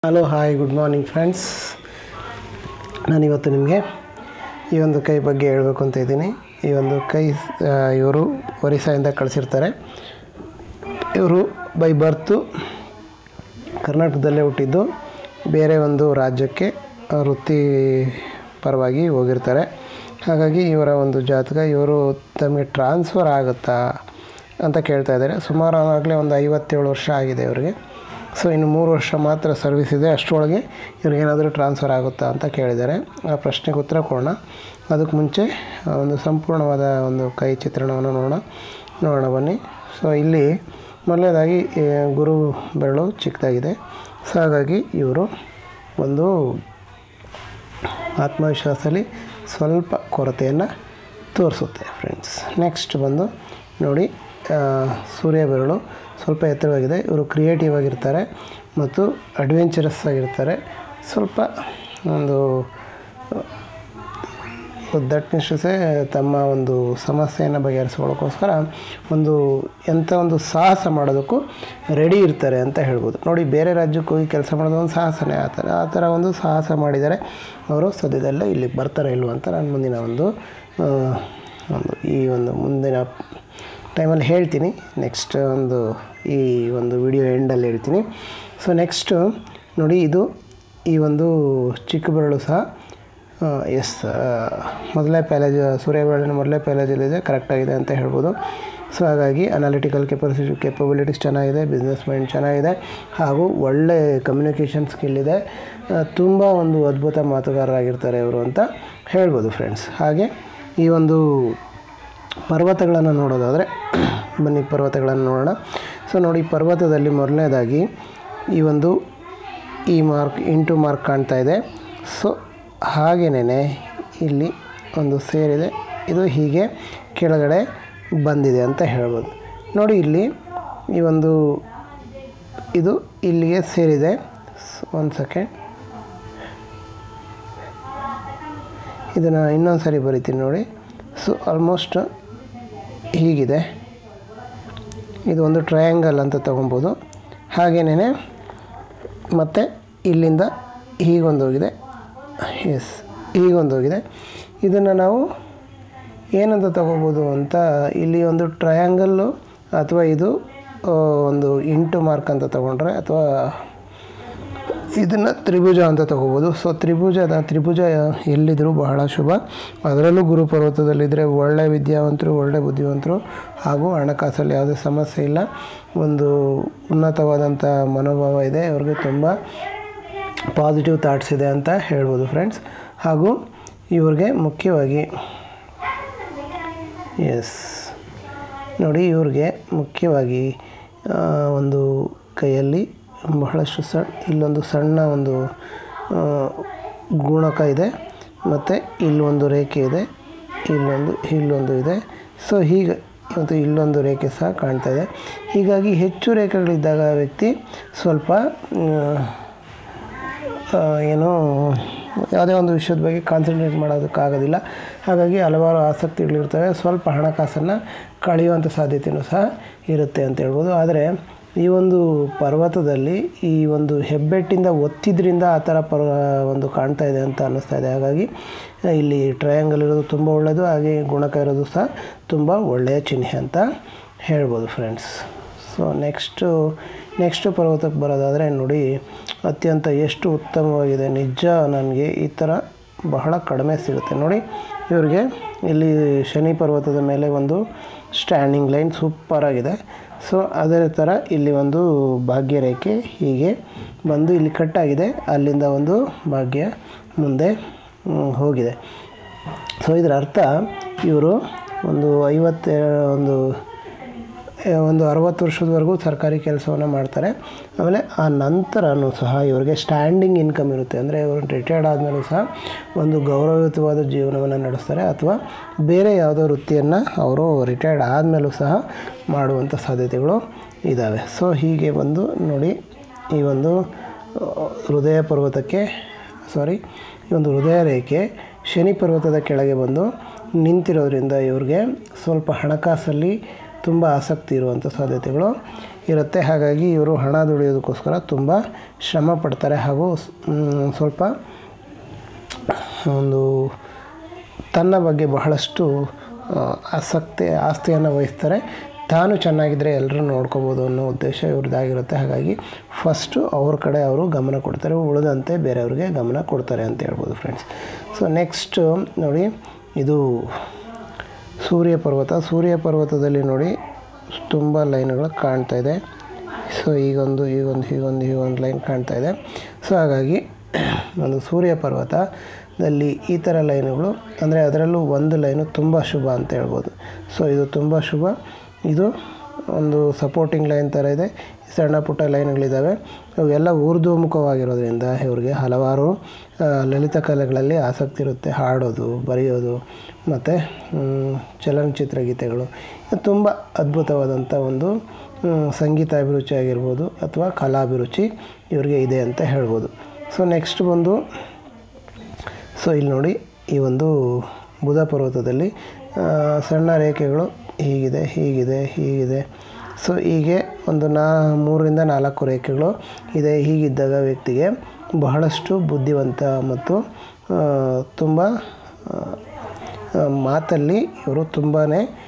hello hi good morning friends ನಾನಿವತ್ತು ನಿಮಗೆ ಈ ಒಂದು ಕೈ ಬಗ್ಗೆ ಹೇಳಬೇಕು ಅಂತ ಇದ್ದೀನಿ ಈ ಒಂದು ಕೈ ಇವರು ಒರಿಸ್ಸಾಯಿಂದ ಕಳಿಸಿರ್ತಾರೆ ಇವರು ಬೈ ಬರ್ತು ಕರ್ನಾಟಕದಲ್ಲೇ ಹುಟ್ಟಿದ್ದು ಬೇರೆ ಒಂದು ರಾಜ್ಯಕ್ಕೆ ವೃತ್ತಿ ಪರವಾಗಿ ಹೋಗಿರ್ತಾರೆ ಹಾಗಾಗಿ ಇವರ ಒಂದು ಜಾತಕ ಇವರು ತಮಗೆ ಟ್ರಾನ್ಸ್ಫರ್ ಆಗುತ್ತಾ ಅಂತ ಕೇಳ್ತಾ ಇದ್ದಾರೆ ಸುಮಾರು ಆಗಲೇ ಒಂದು ಐವತ್ತೇಳು ವರ್ಷ ಆಗಿದೆ ಇವರಿಗೆ ಸೊ ಇನ್ನು ಮೂರು ವರ್ಷ ಮಾತ್ರ ಸರ್ವಿಸ್ ಇದೆ ಅಷ್ಟರೊಳಗೆ ಇವ್ರಿಗೇನಾದರೂ ಟ್ರಾನ್ಸ್ಫರ್ ಆಗುತ್ತಾ ಅಂತ ಕೇಳಿದ್ದಾರೆ ಆ ಪ್ರಶ್ನೆಗೆ ಉತ್ತರ ಕೊಡೋಣ ಅದಕ್ಕೆ ಮುಂಚೆ ಒಂದು ಸಂಪೂರ್ಣವಾದ ಒಂದು ಕೈ ಚಿತ್ರಣವನ್ನು ನೋಡೋಣ ನೋಡೋಣ ಬನ್ನಿ ಸೊ ಇಲ್ಲಿ ಮೊದಲನೇದಾಗಿ ಈ ಗುರು ಬೆರಳು ಚಿಕ್ಕದಾಗಿದೆ ಸೊ ಹಾಗಾಗಿ ಇವರು ಒಂದು ಆತ್ಮವಿಶ್ವಾಸದಲ್ಲಿ ಸ್ವಲ್ಪ ಕೊರತೆಯನ್ನು ತೋರಿಸುತ್ತೆ ಫ್ರೆಂಡ್ಸ್ ನೆಕ್ಸ್ಟ್ ಬಂದು ನೋಡಿ ಆ, ಸೂರ್ಯ ಬೆರಳು ಸ್ವಲ್ಪ ಎತ್ತರವಾಗಿದೆ ಇವರು ಕ್ರಿಯೇಟಿವ್ ಆಗಿರ್ತಾರೆ ಮತ್ತು ಅಡ್ವೆಂಚರಸ್ ಆಗಿರ್ತಾರೆ ಸ್ವಲ್ಪ ಒಂದು ದಟ್ ಮೀನ್ಸ್ ತಮ್ಮ ಒಂದು ಸಮಸ್ಯೆಯನ್ನು ಬಗೆಹರಿಸ್ಕೊಳ್ಳೋಕ್ಕೋಸ್ಕರ ಒಂದು ಎಂಥ ಒಂದು ಸಾಹಸ ಮಾಡೋದಕ್ಕೂ ರೆಡಿ ಇರ್ತಾರೆ ಅಂತ ಹೇಳ್ಬೋದು ನೋಡಿ ಬೇರೆ ರಾಜ್ಯಕ್ಕೆ ಹೋಗಿ ಕೆಲಸ ಮಾಡೋದು ಒಂದು ಸಾಹಸನೇ ಆ ಥರ ಆ ಥರ ಒಂದು ಸಾಹಸ ಮಾಡಿದ್ದಾರೆ ಅವರು ಸದ್ಯದಲ್ಲೇ ಇಲ್ಲಿಗೆ ಬರ್ತಾರೆ ಇಲ್ವ ಅಂತ ನಾನು ಮುಂದಿನ ಒಂದು ಆ, ಒಂದು ಈ ಒಂದು ಮುಂದಿನ ಟೈಮಲ್ಲಿ ಹೇಳ್ತೀನಿ ನೆಕ್ಸ್ಟ್ ಒಂದು ಈ ಒಂದು ವಿಡಿಯೋ ಎಂಡಲ್ಲಿ ಹೇಳ್ತೀನಿ ಸೊ ನೆಕ್ಸ್ಟು ನೋಡಿ ಇದು ಈ ಒಂದು ಚಿಕ್ಕ ಬೆರಳು ಸಹ ಎಸ್ ಮೊದಲೇ ಪ್ಯಾಲೇಜ್ ಸೂರ್ಯ ಬೆರಳಿನ ಮೊದಲೇ ಪ್ಯಾಲೇಜಲ್ಲಿದೆ ಕರೆಕ್ಟಾಗಿದೆ ಅಂತ ಹೇಳ್ಬೋದು ಸೊ ಹಾಗಾಗಿ ಅನಾಲಿಟಿಕಲ್ ಕೆಪಾಸಿಟಿ ಕೆಪಬಿಲಿಟೀಸ್ ಚೆನ್ನಾಗಿದೆ ಬಿಸ್ನೆಸ್ ಮೈಂಡ್ ಚೆನ್ನಾಗಿದೆ ಹಾಗೂ ಒಳ್ಳೆ ಕಮ್ಯುನಿಕೇಷನ್ ಸ್ಕಿಲ್ ಇದೆ ತುಂಬ ಒಂದು ಅದ್ಭುತ ಮಾತುಗಾರರಾಗಿರ್ತಾರೆ ಇವರು ಅಂತ ಹೇಳ್ಬೋದು ಫ್ರೆಂಡ್ಸ್ ಹಾಗೆ ಈ ಒಂದು ಪರ್ವತಗಳನ್ನು ನೋಡೋದಾದರೆ ಬನ್ನಿ ಪರ್ವತಗಳನ್ನು ನೋಡೋಣ ಸೊ ನೋಡಿ ಪರ್ವತದಲ್ಲಿ ಮೊದಲನೇದಾಗಿ ಈ ಒಂದು ಈ ಮಾರ್ಕ್ ಇಂಟು ಮಾರ್ಕ್ ಕಾಣ್ತಾ ಇದೆ ಸೊ ಹಾಗೆಯೇ ಇಲ್ಲಿ ಒಂದು ಸೇರಿದೆ ಇದು ಹೀಗೆ ಕೆಳಗಡೆ ಬಂದಿದೆ ಅಂತ ಹೇಳ್ಬೋದು ನೋಡಿ ಇಲ್ಲಿ ಈ ಒಂದು ಇದು ಇಲ್ಲಿಗೆ ಸೇರಿದೆ ಒಂದು ಸೆಕೆಂಡ್ ಇದನ್ನು ಇನ್ನೊಂದು ಸರಿ ಬರಿತೀನಿ ನೋಡಿ ಸೊ ಆಲ್ಮೋಸ್ಟ್ ಹೀಗಿದೆ ಇದು ಒಂದು ಟ್ರಯಾಂಗಲ್ ಅಂತ ತೊಗೊಬೋದು ಹಾಗೆಯೇ ಮತ್ತು ಇಲ್ಲಿಂದ ಹೀಗೊಂದು ಹೋಗಿದೆ ಎಸ್ ಹೀಗೊಂದು ಹೋಗಿದೆ ಇದನ್ನು ನಾವು ಏನಂತ ತಗೋಬೋದು ಅಂತ ಇಲ್ಲಿ ಒಂದು ಟ್ರಯಾಂಗಲ್ಲು ಅಥವಾ ಇದು ಆ, ಒಂದು ಇಂಟು ಮಾರ್ಕ್ ಅಂತ ತಗೊಂಡ್ರೆ ಅಥವಾ ಇದನ್ನು ತ್ರಿಭುಜ ಅಂತ ತಗೋಬೋದು ಸೊ ತ್ರಿಭುಜದ ತ್ರಿಭುಜ ಎಲ್ಲಿದ್ದರೂ ಬಹಳ ಶುಭ ಅದರಲ್ಲೂ ಗುರು ಪರ್ವತದಲ್ಲಿದ್ದರೆ ಒಳ್ಳೆ ವಿದ್ಯಾವಂತರು ಒಳ್ಳೆ ಬುದ್ಧಿವಂತರು ಹಾಗೂ ಹಣಕಾಸಲ್ಲಿ ಯಾವುದೇ ಸಮಸ್ಯೆ ಇಲ್ಲ ಒಂದು ಉನ್ನತವಾದಂಥ ಮನೋಭಾವ ಇದೆ ಅವ್ರಿಗೆ ತುಂಬ ಪಾಸಿಟಿವ್ ಥಾಟ್ಸ್ ಇದೆ ಅಂತ ಹೇಳ್ಬೋದು ಫ್ರೆಂಡ್ಸ್ ಹಾಗೂ ಇವ್ರಿಗೆ ಮುಖ್ಯವಾಗಿ ಎಸ್ ನೋಡಿ ಇವ್ರಿಗೆ ಮುಖ್ಯವಾಗಿ ಆ, ಒಂದು ಕೈಯಲ್ಲಿ ಬಹಳಷ್ಟು ಸಣ್ಣ ಇಲ್ಲೊಂದು ಸಣ್ಣ ಒಂದು ಆ, ಗುಣಕ ಇದೆ ಮತ್ತು ಇಲ್ಲೊಂದು ರೇಖೆ ಇದೆ ಇಲ್ಲೊಂದು ಇಲ್ಲೊಂದು ಇದೆ ಸೊ ಹೀಗೆ ಮತ್ತು ಇಲ್ಲೊಂದು ರೇಖೆ ಸಹ ಕಾಣ್ತಾ ಇದೆ ಹೀಗಾಗಿ ಹೆಚ್ಚು ರೇಖೆಗಳಿದ್ದಾಗ ವ್ಯಕ್ತಿ ಸ್ವಲ್ಪ ಆ, ಏನೋ ಯಾವುದೇ ಒಂದು ವಿಷಯದ ಬಗ್ಗೆ ಕಾನ್ಸಂಟ್ರೇಟ್ ಮಾಡೋದಕ್ಕಾಗೋದಿಲ್ಲ ಹಾಗಾಗಿ ಹಲವಾರು ಆಸಕ್ತಿಗಳಿರ್ತವೆ ಸ್ವಲ್ಪ ಹಣಕಾಸನ್ನು ಕಳೆಯುವಂಥ ಸಾಧ್ಯತೆಯೂ ಸಹ ಇರುತ್ತೆ ಅಂತ ಹೇಳ್ಬೋದು ಆದರೆ ಈ ಒಂದು ಪರ್ವತದಲ್ಲಿ ಈ ಒಂದು ಹೆಬ್ಬೆಟ್ಟಿಂದ ಒತ್ತಿದ್ರಿಂದ ಆ ಥರ ಪರ್ ಒಂದು ಕಾಣ್ತಾ ಇದೆ ಅಂತ ಅನ್ನಿಸ್ತಾ ಇದೆ ಹಾಗಾಗಿ ಇಲ್ಲಿ ಟ್ರಯಾಂಗಲ್ ಇರೋದು ತುಂಬ ಒಳ್ಳೆಯದು ಹಾಗೆ ಗುಣಕ ಇರೋದು ಸಹ ತುಂಬ ಒಳ್ಳೆಯ ಚಿಹ್ನೆ ಅಂತ ಹೇಳ್ಬೋದು ಫ್ರೆಂಡ್ಸ್ ಸೊ ನೆಕ್ಸ್ಟು ನೆಕ್ಸ್ಟ್ ಪರ್ವತಕ್ಕೆ ಬರೋದಾದರೆ ನೋಡಿ ಅತ್ಯಂತ ಎಷ್ಟು ಉತ್ತಮವಾಗಿದೆ ನಿಜ ನನಗೆ ಈ ಥರ ಬಹಳ ಕಡಿಮೆ ಸಿಗುತ್ತೆ ನೋಡಿ ಇವ್ರಿಗೆ ಇಲ್ಲಿ ಶನಿ ಪರ್ವತದ ಮೇಲೆ ಒಂದು ಸ್ಟ್ಯಾಂಡಿಂಗ್ ಲೈನ್ ಸೂಪರಾಗಿದೆ ಸೊ ಅದೇ ಥರ ಇಲ್ಲಿ ಒಂದು ಭಾಗ್ಯರೇಖೆ ಹೀಗೆ ಬಂದು ಇಲ್ಲಿ ಕಟ್ಟಾಗಿದೆ ಅಲ್ಲಿಂದ ಒಂದು ಭಾಗ್ಯ ಮುಂದೆ ಮ್, ಹೋಗಿದೆ ಸೊ ಇದರ ಅರ್ಥ ಇವರು ಒಂದು ಐವತ್ತ ಒಂದು ಒಂದು ಅರವತ್ತು ವರ್ಷದವರೆಗೂ ಸರ್ಕಾರಿ ಕೆಲಸವನ್ನು ಮಾಡ್ತಾರೆ ಆಮೇಲೆ ಆ ನಂತರನೂ ಸಹ ಇವರಿಗೆ ಸ್ಟ್ಯಾಂಡಿಂಗ್ ಇನ್ಕಮ್ ಇರುತ್ತೆ ಅಂದರೆ ಇವರು ರಿಟೈರ್ಡ್ ಆದಮೇಲೂ ಸಹ ಒಂದು ಗೌರವಯುತವಾದ ಜೀವನವನ್ನು ನಡೆಸ್ತಾರೆ ಅಥವಾ ಬೇರೆ ಯಾವುದೋ ವೃತ್ತಿಯನ್ನು ಅವರು ರಿಟೈರ್ಡ್ ಆದಮೇಲೂ ಸಹ ಮಾಡುವಂಥ ಸಾಧ್ಯತೆಗಳು ಇದ್ದಾವೆ ಸೊ ಹೀಗೆ ಬಂದು ನೋಡಿ ಈ ಒಂದು ಆ, ಹೃದಯ ಪರ್ವತಕ್ಕೆ ಸಾರಿ ಈ ಒಂದು ಹೃದಯ ರೇಖೆ ಶನಿ ಪರ್ವತದ ಕೆಳಗೆ ಬಂದು ನಿಂತಿರೋದ್ರಿಂದ ಇವ್ರಿಗೆ ಸ್ವಲ್ಪ ಹಣಕಾಸಲ್ಲಿ ತುಂಬ ಆಸಕ್ತಿ ಇರುವಂಥ ಸಾಧ್ಯತೆಗಳು ಇರುತ್ತೆ ಹಾಗಾಗಿ ಇವರು ಹಣ ದುಡಿಯೋದಕ್ಕೋಸ್ಕರ ತುಂಬ ಶ್ರಮ ಪಡ್ತಾರೆ ಹಾಗೂ ಸ್- ಮ್, ಸ್ವಲ್ಪ ಒಂದು ತನ್ನ ಬಗ್ಗೆ ಬಹಳಷ್ಟು ಆ, ಆಸಕ್ತಿ ಆಸ್ತಿಯನ್ನು ವಹಿಸ್ತಾರೆ ತಾನು ಚೆನ್ನಾಗಿದ್ದರೆ ಎಲ್ಲರೂ ನೋಡ್ಕೋಬೋದು ಅನ್ನೋ ಉದ್ದೇಶ ಇವ್ರದ್ದಾಗಿರುತ್ತೆ ಹಾಗಾಗಿ ಫಸ್ಟು ಅವ್ರ ಕಡೆ ಅವರು ಗಮನ ಕೊಡ್ತಾರೆ ಉಳಿದಂತೆ ಬೇರೆಯವ್ರಿಗೆ ಗಮನ ಕೊಡ್ತಾರೆ ಅಂತ ಹೇಳ್ಬೋದು ಫ್ರೆಂಡ್ಸ್ ಸೊ ನೆಕ್ಸ್ಟು ನೋಡಿ ಇದು ಸೂರ್ಯ ಪರ್ವತ ಸೂರ್ಯ ಪರ್ವತದಲ್ಲಿ ನೋಡಿ ತುಂಬ ಲೈನ್ಗಳು ಕಾಣ್ತಾ ಇದೆ ಸೊ ಈಗೊಂದು ಈಗೊಂದು ಹೀಗೊಂದು ಹೀಗೊಂದು ಲೈನ್ ಕಾಣ್ತಾ ಇದೆ ಸೊ ಹಾಗಾಗಿ ಒಂದು ಸೂರ್ಯ ಪರ್ವತದಲ್ಲಿ ಈ ಥರ ಲೈನುಗಳು ಅಂದರೆ ಅದರಲ್ಲೂ ಒಂದು ಲೈನು ತುಂಬ ಶುಭ ಅಂತ ಹೇಳ್ಬೋದು ಸೊ ಇದು ತುಂಬ ಶುಭ ಇದು ಒಂದು ಸಪೋರ್ಟಿಂಗ್ ಲೈನ್ ಥರ ಇದೆ ಸಣ್ಣ ಪುಟ್ಟ ಲೈನ್ಗಳಿದ್ದಾವೆ ಅವೆಲ್ಲ ಊರ್ಧ್ವಮುಖವಾಗಿರೋದ್ರಿಂದ ಇವ್ರಿಗೆ ಹಲವಾರು ಆ, ಲಲಿತ ಕಲೆಗಳಲ್ಲಿ ಆಸಕ್ತಿ ಇರುತ್ತೆ ಹಾಡೋದು ಬರೆಯೋದು ಮತ್ತು ಚಲನಚಿತ್ರ ಗೀತೆಗಳು ತುಂಬ ಅದ್ಭುತವಾದಂಥ ಒಂದು ಮ್, ಸಂಗೀತ ಅಭಿರುಚಿ ಆಗಿರ್ಬೋದು ಅಥವಾ ಕಲಾಭಿರುಚಿ ಇವ್ರಿಗೆ ಇದೆ ಅಂತ ಹೇಳ್ಬೋದು ಸೊ ನೆಕ್ಸ್ಟ್ ಬಂದು ಸೊ ಇಲ್ಲಿ ನೋಡಿ ಈ ಒಂದು ಬುಧ ಪರ್ವತದಲ್ಲಿ ಆ, ಸಣ್ಣ ರೇಖೆಗಳು ಹೀಗಿದೆ ಹೀಗಿದೆ ಹೀಗಿದೆ ಸೊ ಹೀಗೆ ಒಂದು ನಾ ಮೂರರಿಂದ ನಾಲ್ಕು ರೇಖೆಗಳು ಇದೆ ಹೀಗಿದ್ದಾಗ ವ್ಯಕ್ತಿಗೆ ಬಹಳಷ್ಟು ಬುದ್ಧಿವಂತ ಮತ್ತು ಆ, ತುಂಬ ಆ, ಆ, ಮಾತಲ್ಲಿ ಇವರು ತುಂಬಾ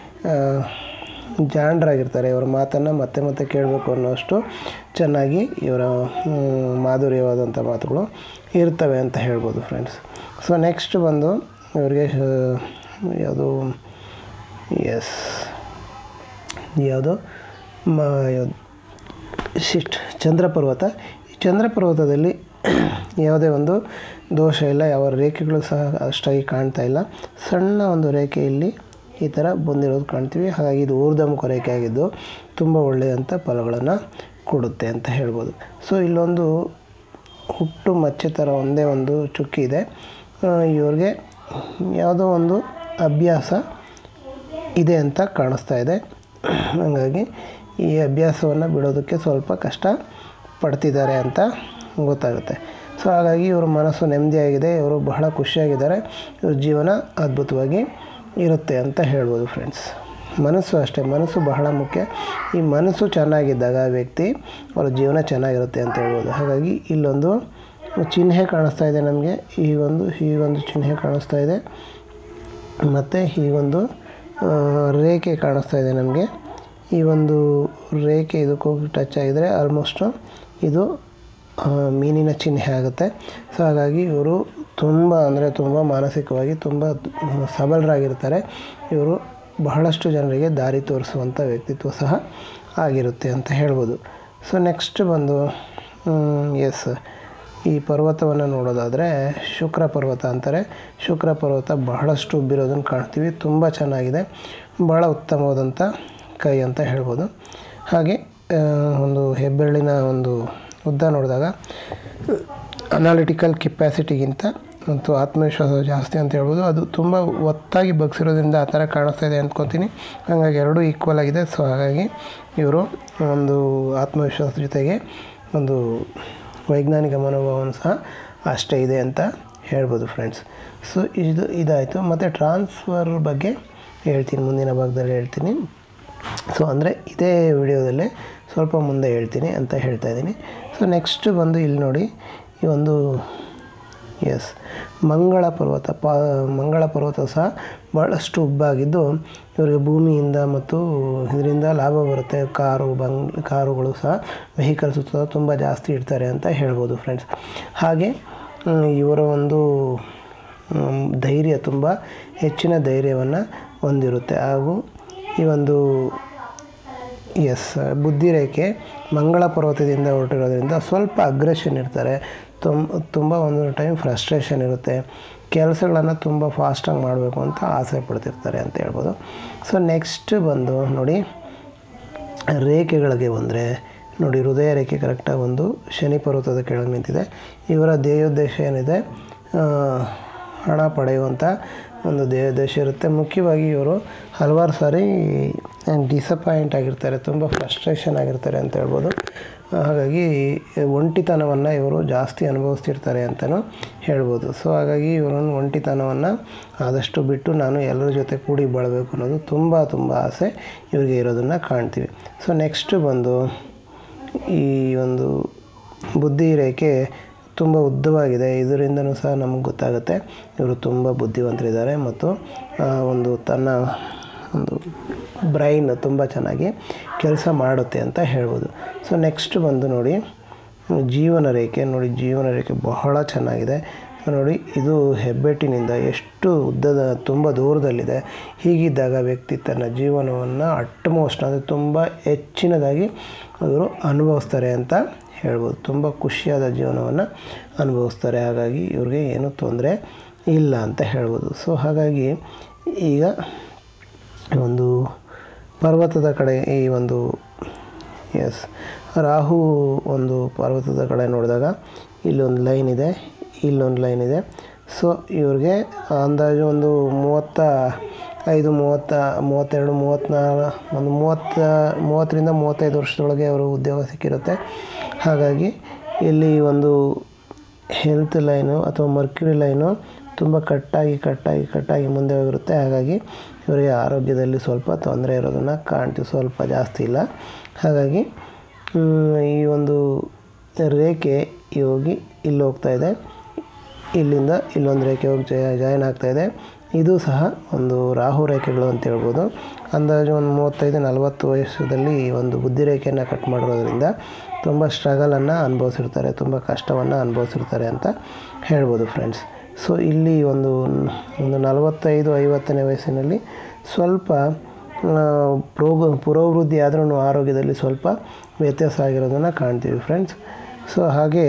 ಜಾಣರಾಗಿರ್ತಾರೆ ಇವರ ಮಾತನ್ನು ಮತ್ತೆ ಮತ್ತೆ ಕೇಳಬೇಕು ಅನ್ನೋಷ್ಟು ಚೆನ್ನಾಗಿ ಇವರ ಮ್, ಮಾಧುರ್ಯವಾದಂಥ ಮಾತುಗಳು ಇರ್ತವೆ ಅಂತ ಹೇಳ್ಬೋದು ಫ್ರೆಂಡ್ಸ್ ಸೊ ನೆಕ್ಸ್ಟ್ ಬಂದು ಇವರಿಗೆ ಯಾವುದು ಎಸ್ ಯಾವುದು ಮ ಯಾವ್ದು ಶಿಟ್ ಚಂದ್ರ ಪರ್ವತ ಈ ಚಂದ್ರ ಪರ್ವತದಲ್ಲಿ ಯಾವುದೇ ಒಂದು ದೋಷ ಇಲ್ಲ ಯಾವ ರೇಖೆಗಳು ಸಹ ಅಷ್ಟಾಗಿ ಕಾಣ್ತಾ ಇಲ್ಲ ಸಣ್ಣ ಒಂದು ರೇಖೆ ಇಲ್ಲಿ ಈ ಥರ ಬಂದಿರೋದು ಕಾಣ್ತೀವಿ ಹಾಗಾಗಿ ಇದು ಊರ್ಧಮುಖ ರೇಖೆ ಆಗಿದ್ದು ತುಂಬ ಒಳ್ಳೆಯಂಥ ಫಲಗಳನ್ನು ಕೊಡುತ್ತೆ ಅಂತ ಹೇಳ್ಬೋದು ಸೊ ಇಲ್ಲೊಂದು ಹುಟ್ಟು ಮಚ್ಚೆ ಥರ ಒಂದೇ ಒಂದು ಚುಕ್ಕಿ ಇದೆ ಆ, ಇವ್ರಿಗೆ ಯಾವುದೋ ಒಂದು ಅಭ್ಯಾಸ ಇದೆ ಅಂತ ಕಾಣಿಸ್ತಾ ಇದೆ ಹಾಗಾಗಿ ಈ ಅಭ್ಯಾಸವನ್ನು ಬಿಡೋದಕ್ಕೆ ಸ್ವಲ್ಪ ಕಷ್ಟ ಪಡ್ತಿದ್ದಾರೆ ಅಂತ ಗೊತ್ತಾಗುತ್ತೆ ಸೊ ಹಾಗಾಗಿ ಇವ್ರ ಮನಸ್ಸು ನೆಮ್ಮದಿಯಾಗಿದೆ ಇವರು ಬಹಳ ಖುಷಿಯಾಗಿದ್ದಾರೆ ಇವ್ರ ಜೀವನ ಅದ್ಭುತವಾಗಿ ಇರುತ್ತೆ ಅಂತ ಹೇಳ್ಬೋದು ಫ್ರೆಂಡ್ಸ್ ಮನಸ್ಸು ಅಷ್ಟೇ ಮನಸ್ಸು ಬಹಳ ಮುಖ್ಯ ಈ ಮನಸ್ಸು ಚೆನ್ನಾಗಿದ್ದಾಗ ವ್ಯಕ್ತಿ ಅವ್ರ ಜೀವನ ಚೆನ್ನಾಗಿರುತ್ತೆ ಅಂತ ಹೇಳ್ಬೋದು ಹಾಗಾಗಿ ಇಲ್ಲೊಂದು ಚಿಹ್ನೆ ಕಾಣಿಸ್ತಾ ಇದೆ ನಮಗೆ ಹೀಗೊಂದು ಹೀಗೊಂದು ಚಿಹ್ನೆ ಕಾಣಿಸ್ತಾ ಇದೆ ಮತ್ತು ಹೀಗೊಂದು ಆ, ರೇಖೆ ಕಾಣಿಸ್ತಾ ಇದೆ ನಮಗೆ ಈ ಒಂದು ರೇಖೆ ಇದಕ್ಕೆ ಹೋಗಿ ಟಚ್ ಆಗಿದರೆ ಆಲ್ಮೋಸ್ಟು ಇದು ಆ, ಮೀನಿನ ಚಿಹ್ನೆ ಆಗುತ್ತೆ ಸೊ ಹಾಗಾಗಿ ಇವರು ತುಂಬ ಅಂದರೆ ತುಂಬ ಮಾನಸಿಕವಾಗಿ ತುಂಬ ಸಬಲರಾಗಿರ್ತಾರೆ ಇವರು ಬಹಳಷ್ಟು ಜನರಿಗೆ ದಾರಿ ತೋರಿಸುವಂಥ ವ್ಯಕ್ತಿತ್ವ ಸಹ ಆಗಿರುತ್ತೆ ಅಂತ ಹೇಳ್ಬೋದು ಸೊ ನೆಕ್ಸ್ಟ್ ಬಂದು ಎಸ್ ಈ ಪರ್ವತವನ್ನು ನೋಡೋದಾದರೆ ಶುಕ್ರ ಪರ್ವತ ಅಂತಾರೆ ಶುಕ್ರ ಪರ್ವತ ಬಹಳಷ್ಟು ಉಬ್ಬಿರೋದನ್ನು ಕಾಣ್ತೀವಿ ತುಂಬ ಚೆನ್ನಾಗಿದೆ ಭಾಳ ಉತ್ತಮವಾದಂಥ ಕೈ ಅಂತ ಹೇಳ್ಬೋದು ಹಾಗೆ ಆ, ಒಂದು ಹೆಬ್ಬೆರಳಿನ ಒಂದು ಉದ್ದ ನೋಡಿದಾಗ ಅನಾಲಿಟಿಕಲ್ ಕೆಪ್ಯಾಸಿಟಿಗಿಂತ ಮತ್ತು ಆತ್ಮವಿಶ್ವಾಸ ಜಾಸ್ತಿ ಅಂತ ಹೇಳ್ಬೋದು ಅದು ತುಂಬ ಒತ್ತಾಗಿ ಬಗ್ಸಿರೋದ್ರಿಂದ ಆ ಥರ ಕಾಣಿಸ್ತಾ ಇದೆ ಅಂದ್ಕೊತೀನಿ ಹಾಗಾಗಿ ಎರಡೂ ಈಕ್ವಲ್ ಆಗಿದೆ ಸೊ ಹಾಗಾಗಿ ಇವರು ಒಂದು ಆತ್ಮವಿಶ್ವಾಸ ಜೊತೆಗೆ ಒಂದು ವೈಜ್ಞಾನಿಕ ಮನೋಭಾವನೂ ಸಹ ಅಷ್ಟೇ ಇದೆ ಅಂತ ಹೇಳ್ಬೋದು ಫ್ರೆಂಡ್ಸ್ ಸೊ ಇದು ಇದಾಯಿತು ಮತ್ತು ಟ್ರಾನ್ಸ್ಫರ್ ಬಗ್ಗೆ ಹೇಳ್ತೀನಿ ಮುಂದಿನ ಭಾಗದಲ್ಲಿ ಹೇಳ್ತೀನಿ ಸೊ ಅಂದರೆ ಇದೇ ವಿಡಿಯೋದಲ್ಲೇ ಸ್ವಲ್ಪ ಮುಂದೆ ಹೇಳ್ತೀನಿ ಅಂತ ಹೇಳ್ತಾ ಇದ್ದೀನಿ ಸೊ ನೆಕ್ಸ್ಟ್ ಬಂದು ಇಲ್ಲಿ ನೋಡಿ ಈ ಒಂದು ಎಸ್ ಮಂಗಳ ಪರ್ವತ ಪ ಮಂಗಳ ಪರ್ವತ ಸಹ ಭಾಳಷ್ಟು ಉಬ್ಬಾಗಿದ್ದು ಇವರಿಗೆ ಭೂಮಿಯಿಂದ ಮತ್ತು ಇದರಿಂದ ಲಾಭ ಬರುತ್ತೆ ಕಾರು ಬಂಗ್ ಕಾರುಗಳು ಸಹ ವೆಹಿಕಲ್ಸು ಸಹ ತುಂಬ ಜಾಸ್ತಿ ಇಡ್ತಾರೆ ಅಂತ ಹೇಳ್ಬೋದು ಫ್ರೆಂಡ್ಸ್ ಹಾಗೆ ಮ್, ಇವರ ಒಂದು ಮ್, ಧೈರ್ಯ ತುಂಬ ಹೆಚ್ಚಿನ ಧೈರ್ಯವನ್ನು ಹೊಂದಿರುತ್ತೆ ಹಾಗೂ ಈ ಒಂದು ಎಸ್ ಬುದ್ಧಿರೇಖೆ ಮಂಗಳ ಪರ್ವತದಿಂದ ಹೊರಟಿರೋದ್ರಿಂದ ಸ್ವಲ್ಪ ಅಗ್ರೆಷನ್ ಇರ್ತಾರೆ ತುಂಬ ತುಂಬ ಒಂದೊಂದು ಟೈಮ್ ಫ್ರಸ್ಟ್ರೇಷನ್ ಇರುತ್ತೆ ಕೆಲಸಗಳನ್ನು ತುಂಬ ಫಾಸ್ಟಾಗಿ ಮಾಡಬೇಕು ಅಂತ ಆಸೆ ಪಡ್ತಿರ್ತಾರೆ ಅಂತ ಹೇಳ್ಬೋದು ಸೊ ನೆಕ್ಸ್ಟ್ ಬಂದು ನೋಡಿ ರೇಖೆಗಳಿಗೆ ಬಂದರೆ ನೋಡಿ ಹೃದಯ ರೇಖೆ ಕರೆಕ್ಟಾಗಿ ಒಂದು ಶನಿ ಪರ್ವತದ ಕೆಳಗೆ ನಿಂತಿದೆ ಇವರ ಧ್ಯೇಯೋದ್ದೇಶ ಏನಿದೆ ಆ, ಹಣ ಪಡೆಯುವಂಥ ಒಂದು ಧ್ಯೇಯೋದ್ದೇಶ ಇರುತ್ತೆ ಮುಖ್ಯವಾಗಿ ಇವರು ಹಲವಾರು ಸಾರಿ ಡಿಸಪಾಯಿಂಟ್ ಆಗಿರ್ತಾರೆ ತುಂಬ ಫ್ರಸ್ಟ್ರೇಷನ್ ಆಗಿರ್ತಾರೆ ಅಂತ ಹೇಳ್ಬೋದು ಹಾಗಾಗಿ ಒಂಟಿತನವನ್ನು ಇವರು ಜಾಸ್ತಿ ಅನುಭವಿಸ್ತಿರ್ತಾರೆ ಅಂತಲೂ ಹೇಳ್ಬೋದು ಸೊ ಹಾಗಾಗಿ ಇವರನ್ನು ಒಂಟಿತನವನ್ನು ಆದಷ್ಟು ಬಿಟ್ಟು ನಾನು ಎಲ್ಲರ ಜೊತೆ ಕೂಡಿ ಬಾಳಬೇಕು ಅನ್ನೋದು ತುಂಬ ತುಂಬ ಆಸೆ ಇವರಿಗೆ ಇರೋದನ್ನು ಕಾಣ್ತೀವಿ ಸೊ ನೆಕ್ಸ್ಟ್ ಬಂದು ಈ ಒಂದು ಬುದ್ಧಿ ರೇಖೆ ತುಂಬ ಉದ್ದವಾಗಿದೆ ಇದರಿಂದನೂ ಸಹ ನಮಗೆ ಗೊತ್ತಾಗುತ್ತೆ ಇವರು ತುಂಬ ಬುದ್ಧಿವಂತರಿದ್ದಾರೆ ಮತ್ತು ಆ, ಒಂದು ತನ್ನ ಒಂದು ಬ್ರೈನ್ ತುಂಬ ಚೆನ್ನಾಗಿ ಕೆಲಸ ಮಾಡುತ್ತೆ ಅಂತ ಹೇಳ್ಬೋದು ಸೊ ನೆಕ್ಸ್ಟ್ ಬಂದು ನೋಡಿ ಜೀವನ ರೇಖೆ ನೋಡಿ ಜೀವನ ರೇಖೆ ಬಹಳ ಚೆನ್ನಾಗಿದೆ ನೋಡಿ ಇದು ಹೆಬ್ಬೆಟ್ಟಿನಿಂದ ಎಷ್ಟು ಉದ್ದದ ತುಂಬ ದೂರದಲ್ಲಿದೆ ಹೀಗಿದ್ದಾಗ ವ್ಯಕ್ತಿ ತನ್ನ ಜೀವನವನ್ನು ಅಟ್ಮೋಸ್ಟ್ ಅಂದರೆ ತುಂಬ ಹೆಚ್ಚಿನದಾಗಿ ಅವರು ಅನುಭವಿಸ್ತಾರೆ ಅಂತ ಹೇಳ್ಬೋದು ತುಂಬ ಖುಷಿಯಾದ ಜೀವನವನ್ನು ಅನುಭವಿಸ್ತಾರೆ ಹಾಗಾಗಿ ಇವ್ರಿಗೆ ಏನೂ ತೊಂದರೆ ಇಲ್ಲ ಅಂತ ಹೇಳ್ಬೋದು ಸೊ ಹಾಗಾಗಿ ಈಗ ಒಂದು ಪರ್ವತದ ಕಡೆ ಈ ಒಂದು ಎಸ್ ರಾಹು ಒಂದು ಪರ್ವತದ ಕಡೆ ನೋಡಿದಾಗ ಇಲ್ಲೊಂದು ಲೈನ್ ಇದೆ ಇಲ್ಲೊಂದು ಲೈನ್ ಇದೆ ಸೊ ಇವ್ರಿಗೆ ಅಂದಾಜು ಒಂದು ಮೂವತ್ತ ಐದು ಮೂವತ್ತ ಮೂವತ್ತೆರಡು ಮೂವತ್ತ್ನಾಲ್ಕು ಒಂದು ಮೂವತ್ತ ಮೂವತ್ತರಿಂದ ಮೂವತ್ತೈದು ವರ್ಷದೊಳಗೆ ಅವರು ಉದ್ಯೋಗ ಸಿಕ್ಕಿರುತ್ತೆ ಹಾಗಾಗಿ ಇಲ್ಲಿ ಒಂದು ಹೆಲ್ತ್ ಲೈನು ಅಥವಾ ಮರ್ಕ್ಯುರಿ ಲೈನು ತುಂಬ ಕಟ್ಟಾಗಿ ಕಟ್ಟಾಗಿ ಕಟ್ಟಾಗಿ ಮುಂದೆ ಹೋಗಿರುತ್ತೆ ಹಾಗಾಗಿ ಇವರಿಗೆ ಆರೋಗ್ಯದಲ್ಲಿ ಸ್ವಲ್ಪ ತೊಂದರೆ ಇರೋದನ್ನು ಕಾಣ್ತೀವಿ ಸ್ವಲ್ಪ ಜಾಸ್ತಿ ಇಲ್ಲ ಹಾಗಾಗಿ ಮ್, ಈ ಒಂದು ರೇಖೆ ಈ ಹೋಗಿ ಇಲ್ಲಿ ಹೋಗ್ತಾ ಇದೆ ಇಲ್ಲಿಂದ ಇಲ್ಲೊಂದು ರೇಖೆ ಹೋಗಿ ಜಾಯಿನ್ ಆಗ್ತಾ ಇದೆ ಇದು ಸಹ ಒಂದು ರಾಹು ರೇಖೆಗಳು ಅಂತ ಹೇಳ್ಬೋದು ಅಂದಾಜು ಒಂದು ಮೂವತ್ತೈದು ನಲವತ್ತು ವಯಸ್ಸದಲ್ಲಿ ಈ ಒಂದು ಬುದ್ಧಿ ರೇಖೆಯನ್ನು ಕಟ್ ಮಾಡಿರೋದ್ರಿಂದ ತುಂಬ ಸ್ಟ್ರಗಲನ್ನು ಅನುಭವಿಸಿರ್ತಾರೆ ತುಂಬ ಕಷ್ಟವನ್ನು ಅನುಭವಿಸಿರ್ತಾರೆ ಅಂತ ಹೇಳ್ಬೋದು ಫ್ರೆಂಡ್ಸ್ ಸೊ ಇಲ್ಲಿ ಒಂದು ಒಂದು ನಲವತ್ತೈದು ಐವತ್ತನೇ ವಯಸ್ಸಿನಲ್ಲಿ ಸ್ವಲ್ಪ ಆ, ಪ್ರೋಗ ಪುರೋವೃದ್ಧಿ ಆದ್ರೂ ಆರೋಗ್ಯದಲ್ಲಿ ಸ್ವಲ್ಪ ವ್ಯತ್ಯಾಸ ಆಗಿರೋದನ್ನು ಕಾಣ್ತೀವಿ ಫ್ರೆಂಡ್ಸ್ ಸೊ ಹಾಗೆ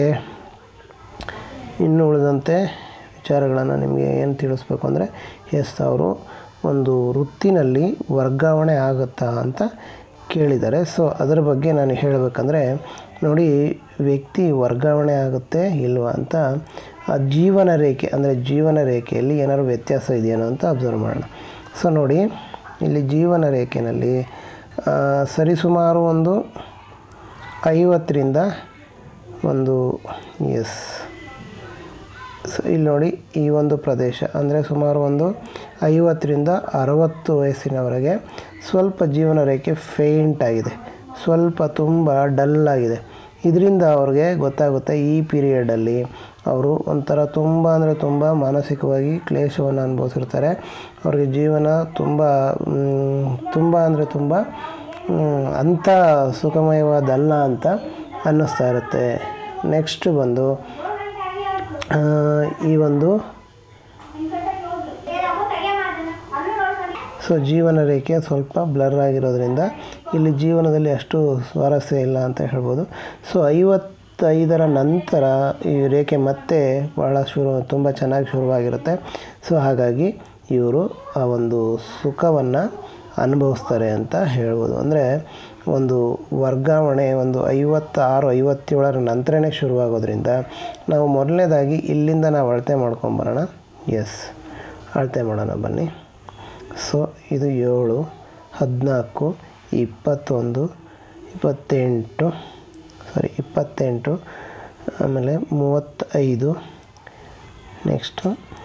ಇನ್ನು ಉಳಿದಂತೆ ವಿಚಾರಗಳನ್ನು ನಿಮಗೆ ಏನು ತಿಳಿಸ್ಬೇಕು ಅಂದರೆ ಎಸ್ ಅವರು ಒಂದು ವೃತ್ತಿನಲ್ಲಿ ವರ್ಗಾವಣೆ ಆಗುತ್ತಾ ಅಂತ ಕೇಳಿದ್ದಾರೆ ಸೊ ಅದರ ಬಗ್ಗೆ ನಾನು ಹೇಳಬೇಕಂದ್ರೆ ನೋಡಿ ವ್ಯಕ್ತಿ ವರ್ಗಾವಣೆ ಆಗುತ್ತೆ ಇಲ್ವಾ ಅಂತ ಆ ಜೀವನ ರೇಖೆ ಅಂದರೆ ಜೀವನ ರೇಖೆಯಲ್ಲಿ ಏನಾದ್ರು ವ್ಯತ್ಯಾಸ ಇದೆಯೇನೋ ಅಂತ ಅಬ್ಸರ್ವ್ ಮಾಡೋಣ ಸೊ ನೋಡಿ ಇಲ್ಲಿ ಜೀವನ ರೇಖೆಯಲ್ಲಿ ಆ, ಸರಿಸುಮಾರು ಒಂದು ಐವತ್ತರಿಂದ ಒಂದು ಎಸ್ ಸೊ ಇಲ್ಲಿ ನೋಡಿ ಈ ಒಂದು ಪ್ರದೇಶ ಅಂದರೆ ಸುಮಾರು ಒಂದು ಐವತ್ತರಿಂದ ಅರವತ್ತು ವಯಸ್ಸಿನವರೆಗೆ ಸ್ವಲ್ಪ ಜೀವನ ರೇಖೆ ಫೇಂಟ್ ಆಗಿದೆ ಸ್ವಲ್ಪ ತುಂಬ ಡಲ್ ಆಗಿದೆ ಇದರಿಂದ ಅವ್ರಿಗೆ ಗೊತ್ತಾಗುತ್ತೆ ಈ ಪೀರಿಯಡಲ್ಲಿ ಅವರು ಒಂಥರ ತುಂಬ ಅಂದರೆ ತುಂಬ ಮಾನಸಿಕವಾಗಿ ಕ್ಲೇಶವನ್ನು ಅನುಭವಿಸಿರ್ತಾರೆ ಅವ್ರಿಗೆ ಜೀವನ ತುಂಬ ಮ್, ತುಂಬ ಅಂದರೆ ತುಂಬ ಮ್, ಅಂಥ ಸುಖಮಯವಾದಲ್ಲ ಅಂತ ಅನ್ನಿಸ್ತಾ ಇರುತ್ತೆ ನೆಕ್ಸ್ಟ್ ಬಂದು ಆ, ಈ ಒಂದು ಸೊ ಜೀವನ ರೇಖೆ ಸ್ವಲ್ಪ ಬ್ಲರ್ ಆಗಿರೋದ್ರಿಂದ ಇಲ್ಲಿ ಜೀವನದಲ್ಲಿ ಅಷ್ಟು ಸ್ವಾರಸ್ಯ ಇಲ್ಲ ಅಂತ ಹೇಳ್ಬೋದು ಸೊ ಐವತ್ತೈದರ ನಂತರ ಈ ರೇಖೆ ಮತ್ತೆ ಭಾಳ ಶುರು ತುಂಬ ಚೆನ್ನಾಗಿ ಶುರುವಾಗಿರುತ್ತೆ ಸೊ ಹಾಗಾಗಿ ಇವರು ಆ ಒಂದು ಸುಖವನ್ನು ಅನುಭವಿಸ್ತಾರೆ ಅಂತ ಹೇಳ್ಬೋದು ಅಂದರೆ ಒಂದು ವರ್ಗಾವಣೆ ಒಂದು ಐವತ್ತಾರು ಐವತ್ತೇಳರ ನಂತರನೇ ಶುರುವಾಗೋದ್ರಿಂದ ನಾವು ಮೊದಲನೇದಾಗಿ ಇಲ್ಲಿಂದ ನಾವು ಅಳತೆ ಮಾಡ್ಕೊಂಬರೋಣ ಎಸ್ ಅಳತೆ ಮಾಡೋಣ ಬನ್ನಿ ಸೊ ಇದು ಏಳು ಹದಿನಾಲ್ಕು ಇಪ್ಪತ್ತೊಂದು ಇಪ್ಪತ್ತೆಂಟು ಸಾರಿ ಇಪ್ಪತ್ತೆಂಟು ಆಮೇಲೆ ಮೂವತ್ತೈದು ನೆಕ್ಸ್ಟು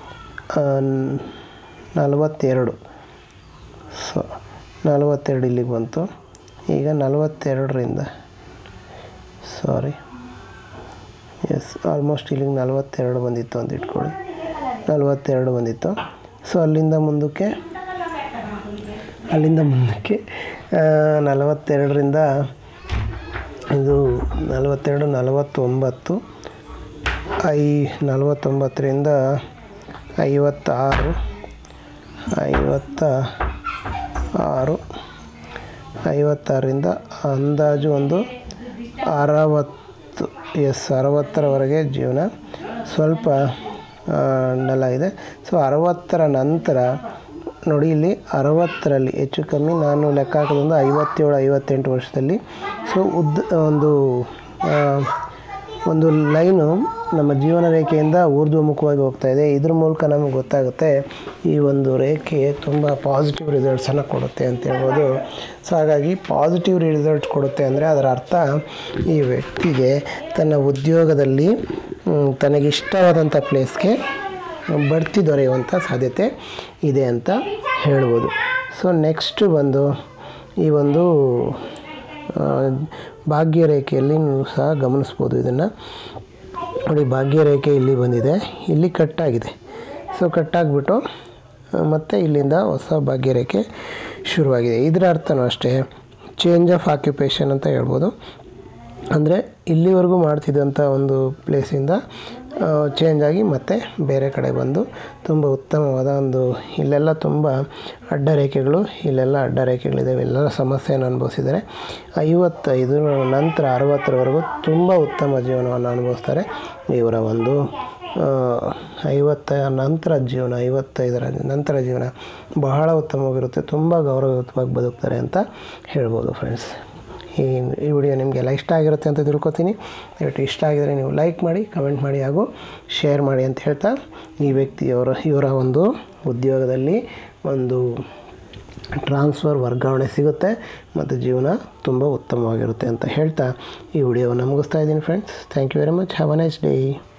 ನಲವತ್ತೆರಡು ಸೊ ನಲವತ್ತೆರಡು ಇಲ್ಲಿಗೆ ಬಂತು ಈಗ ನಲವತ್ತೆರಡರಿಂದ ಸಾರಿ ಎಸ್ ಆಲ್ಮೋಸ್ಟ್ ಇಲ್ಲಿಗೆ ನಲವತ್ತೆರಡು ಬಂದಿತ್ತು ಅಂತ ಇಟ್ಕೊಳ್ಳಿ ನಲವತ್ತೆರಡು ಬಂದಿತ್ತು ಸೊ ಅಲ್ಲಿಂದ ಮುಂದಕ್ಕೆ ಅಲ್ಲಿಂದ ಮುಂದಕ್ಕೆ ಆ, ನಲವತ್ತೆರಡರಿಂದ ಇದು ನಲವತ್ತೆರಡು ನಲವತ್ತೊಂಬತ್ತು ಐ ನಲವತ್ತೊಂಬತ್ತರಿಂದ ಐವತ್ತಾರು ಐವತ್ತ ಆರು ಐವತ್ತಾರರಿಂದ ಅಂದಾಜು ಒಂದು ಅರವತ್ತು ಎಸ್ ಅರವತ್ತರವರೆಗೆ ಜೀವನ ಸ್ವಲ್ಪ ಡಲ್ ಆಗಿದೆ ಸೊ ಅರವತ್ತರ ನಂತರ ನೋಡಿ ಇಲ್ಲಿ ಅರವತ್ತರಲ್ಲಿ ಹೆಚ್ಚು ಕಮ್ಮಿ ನಾನು ಲೆಕ್ಕ ಹಾಕೋದ್ರಿಂದ ಐವತ್ತೇಳು ಐವತ್ತೆಂಟು ವರ್ಷದಲ್ಲಿ ಸೊ ಉದ್ದ ಒಂದು ಆ, ಒಂದು ಲೈನು ನಮ್ಮ ಜೀವನ ರೇಖೆಯಿಂದ ಊರ್ಧ್ವಮುಖವಾಗಿ ಹೋಗ್ತಾ ಇದೆ ಇದ್ರ ಮೂಲಕ ನಮಗೆ ಗೊತ್ತಾಗುತ್ತೆ ಈ ಒಂದು ರೇಖೆ ತುಂಬ ಪಾಸಿಟಿವ್ ರಿಸಲ್ಟ್ಸನ್ನು ಕೊಡುತ್ತೆ ಅಂತ ಹೇಳ್ಬೋದು ಸೊ ಹಾಗಾಗಿ ಪಾಸಿಟಿವ್ ರಿಸಲ್ಟ್ ಕೊಡುತ್ತೆ ಅಂದರೆ ಅದರ ಅರ್ಥ ಈ ವ್ಯಕ್ತಿಗೆ ತನ್ನ ಉದ್ಯೋಗದಲ್ಲಿ ಮ್, ತನಗಿಷ್ಟವಾದಂಥ ಪ್ಲೇಸ್ಗೆ ಬಡ್ತಿ ದೊರೆಯುವಂಥ ಸಾಧ್ಯತೆ ಇದೆ ಅಂತ ಹೇಳ್ಬೋದು ಸೊ ನೆಕ್ಸ್ಟು ಬಂದು ಈ ಒಂದು ಆ, ಭಾಗ್ಯರೇಖೆಯಲ್ಲಿನೂ ಸಹ ಗಮನಿಸ್ಬೋದು ಇದನ್ನು ನೋಡಿ ಭಾಗ್ಯರೇಖೆ ಇಲ್ಲಿ ಬಂದಿದೆ ಇಲ್ಲಿ ಕಟ್ಟಾಗಿದೆ ಸೊ ಕಟ್ಟಾಗ್ಬಿಟ್ಟು ಮತ್ತು ಇಲ್ಲಿಂದ ಹೊಸ ಭಾಗ್ಯರೇಖೆ ಶುರುವಾಗಿದೆ ಇದರ ಅರ್ಥನೂ ಅಷ್ಟೇ ಚೇಂಜ್ ಆಫ್ ಆಕ್ಯುಪೇಷನ್ ಅಂತ ಹೇಳ್ಬೋದು ಅಂದರೆ ಇಲ್ಲಿವರೆಗೂ ಮಾಡ್ತಿದ್ದಂಥ ಒಂದು ಪ್ಲೇಸಿಂದ ಚೇಂಜ್ ಆಗಿ ಮತ್ತೆ ಬೇರೆ ಕಡೆ ಬಂದು ತುಂಬ ಉತ್ತಮವಾದ ಒಂದು ಇಲ್ಲೆಲ್ಲ ತುಂಬ ಅಡ್ಡರೇಖೆಗಳು ಇಲ್ಲೆಲ್ಲ ಅಡ್ಡರೇಖೆಗಳಿದ್ದಾವೆ ಎಲ್ಲ ಸಮಸ್ಯೆಯನ್ನು ಅನುಭವಿಸಿದ್ದಾರೆ ಐವತ್ತೈದು ನಂತರ ಅರವತ್ತರವರೆಗೂ ತುಂಬ ಉತ್ತಮ ಜೀವನವನ್ನು ಅನುಭವಿಸ್ತಾರೆ ಇವರ ಒಂದು ಆ, ಐವತ್ತ ನಂತರ ಜೀವನ ಐವತ್ತೈದರ ನಂತರ ಜೀವನ ಬಹಳ ಉತ್ತಮವಾಗಿರುತ್ತೆ ತುಂಬ ಗೌರವಯುತವಾಗಿ ಬದುಕ್ತಾರೆ ಅಂತ ಹೇಳ್ಬೋದು ಫ್ರೆಂಡ್ಸ್ ಈ ಈ ವಿಡಿಯೋ ನಿಮಗೆಲ್ಲ ಇಷ್ಟ ಆಗಿರುತ್ತೆ ಅಂತ ತಿಳ್ಕೊತೀನಿ ದಯವಿಟ್ಟು ಇಷ್ಟ ಆಗಿದರೆ ನೀವು ಲೈಕ್ ಮಾಡಿ ಕಮೆಂಟ್ ಮಾಡಿ ಹಾಗೂ ಶೇರ್ ಮಾಡಿ ಅಂತ ಹೇಳ್ತಾ ಈ ವ್ಯಕ್ತಿಯವರ ಇವರ ಒಂದು ಉದ್ಯೋಗದಲ್ಲಿ ಒಂದು ಟ್ರಾನ್ಸ್ಫರ್ ವರ್ಗಾವಣೆ ಸಿಗುತ್ತೆ ಮತ್ತು ಜೀವನ ತುಂಬ ಉತ್ತಮವಾಗಿರುತ್ತೆ ಅಂತ ಹೇಳ್ತಾ ಈ ವಿಡಿಯೋವನ್ನು ಮುಗಿಸ್ತಾ ಇದ್ದೀನಿ friends thank you very much have a nice day